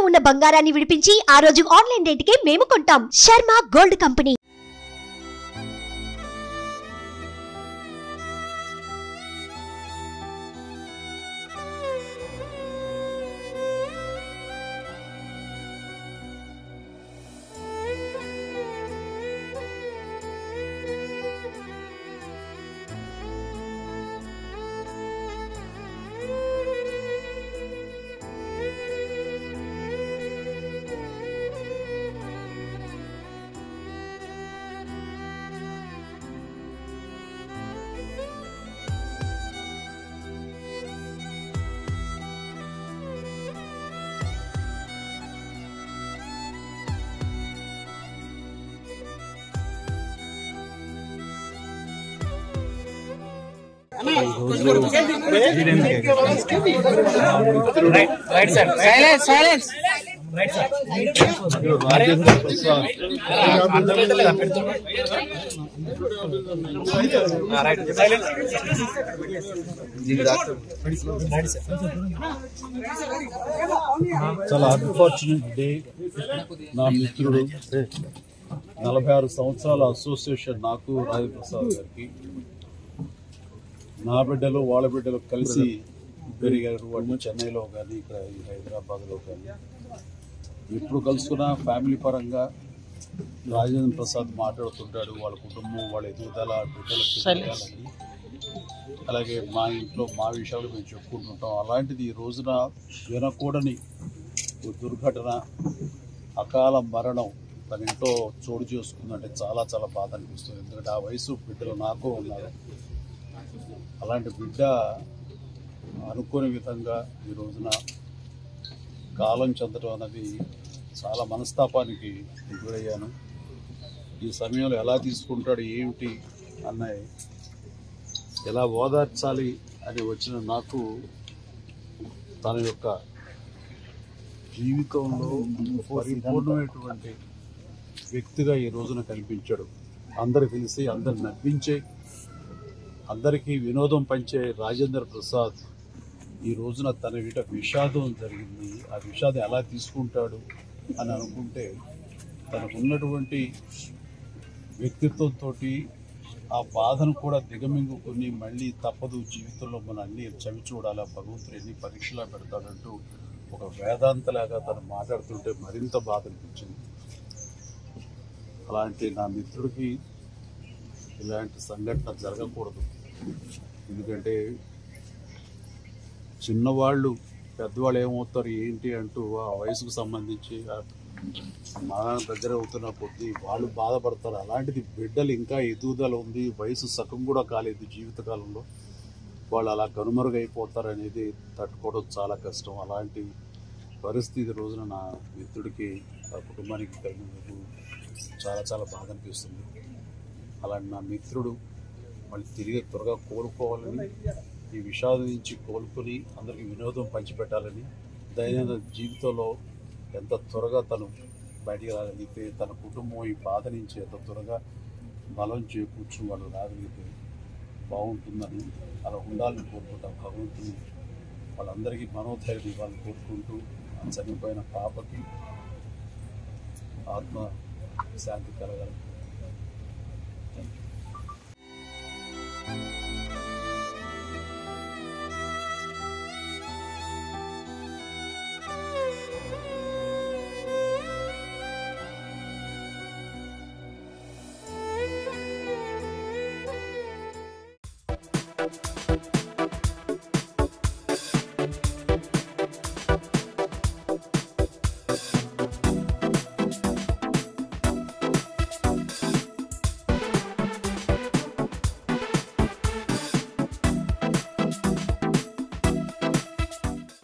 ఉన్న బంగారాన్ని విడిపించి ఆ రోజు ఆన్లైన్ రేటుకే మేము కొంటాం Sharma gold company silence silence Rajendra Prasad చాలా అన్ఫార్చునేట్ డే నా మిత్రుడు నలభై ఆరు సంవత్సరాల అసోసియేషన్ నాకు రాజేంద్ర ప్రసాద్ గారికి నా బిడ్డలు వాళ్ళ బిడ్డలు కలిసి పెరిగారు వాళ్ళు చెన్నైలో కానీ ఇక్కడ ఈ హైదరాబాద్లో కానీ ఎప్పుడు కలుసుకున్నా ఫ్యామిలీ పరంగా రాజేంద్ర ప్రసాద్ మాట్లాడుతుంటాడు వాళ్ళ కుటుంబం వాళ్ళ ఎదుగుదల బిడ్డలకు తెలియాలని. అలాగే మా ఇంట్లో మా విషయాలు మేము చెప్పుకుంటుంటాం అలాంటిది ఈ రోజున వినకూడని ఓ దుర్ఘటన అకాల మరణం తన ఇంట్లో చోటు చేసుకుందంటే చాలా చాలా బాధ అనిపిస్తుంది ఎందుకంటే ఆ వయసు బిడ్డలు నాకు ఉన్నారు అలాంటి బిడ్డ అనుకోని విధంగా ఈ రోజున కాలం చెందడం అన్నది చాలా మనస్తాపానికి గురయ్యాను ఈ సమయంలో ఎలా తీసుకుంటాడు ఏమిటి అన్నది ఎలా ఓదార్చాలి అని వచ్చిన నాకు తన యొక్క జీవితంలో పరిపూర్ణమైనటువంటి వ్యక్తిగా ఈ రోజున కనిపించాడు అందరు తెలిసి అందరు నవ్వించే అందరికీ వినోదం పంచే రాజేంద్ర ప్రసాద్ ఈ రోజున తన విట విషాదం జరిగింది ఆ విషాదం ఎలా తీసుకుంటాడు అని అనుకుంటే తనకున్నటువంటి వ్యక్తిత్వంతో ఆ బాధను కూడా దిగమింగుకొని మళ్ళీ తప్పదు జీవితంలో మనం అన్ని చవి చూడాలి ఆ భగవంతుడు ఎన్ని పరీక్షలా పెడతాడంటూ ఒక వేదాంతలాగా తను మాట్లాడుతుంటే మరింత బాధ అనిపించింది అలాంటి నా మిత్రుడికి ఇలాంటి సంఘటన జరగకూడదు ఎందుకంటే చిన్నవాళ్ళు పెద్దవాళ్ళు ఏమవుతారు ఏంటి అంటూ ఆ వయసుకు సంబంధించి ఆ మా దగ్గర అవుతున్న కొద్దీ వాళ్ళు బాధపడతారు అలాంటిది బిడ్డలు ఇంకా ఎదుగుదల ఉంది వయసు సగం కూడా కాలేదు జీవితకాలంలో వాళ్ళు అలా కనుమరుగైపోతారు అనేది తట్టుకోవడం చాలా కష్టం అలాంటి పరిస్థితి రోజున నా మిత్రుడికి ఆ కుటుంబానికి కలిగినందుకు చాలా చాలా బాధ అనిపిస్తుంది అలాంటి నా మిత్రుడు మళ్ళీ తిరిగి త్వరగా కోలుకోవాలని ఈ విషాదం నుంచి కోలుకొని అందరికీ వినోదం పంచిపెట్టాలని దైనందిన జీవితంలో ఎంత త్వరగా తను బయటికి రాగలిగితే తన కుటుంబం ఈ బాధ నుంచి ఎంత త్వరగా బలం చేకూర్చు వాళ్ళు రాగలిగితే బాగుంటుందని అలా ఉండాలని కోరుకుంటాం భగవంతుని వాళ్ళందరికీ మనోధైర్యం ఇవ్వాలని కోరుకుంటూ ఆ చనిపోయిన పాపకి ఆత్మ శాంతి కలగాలని థ్యాంక్ యూ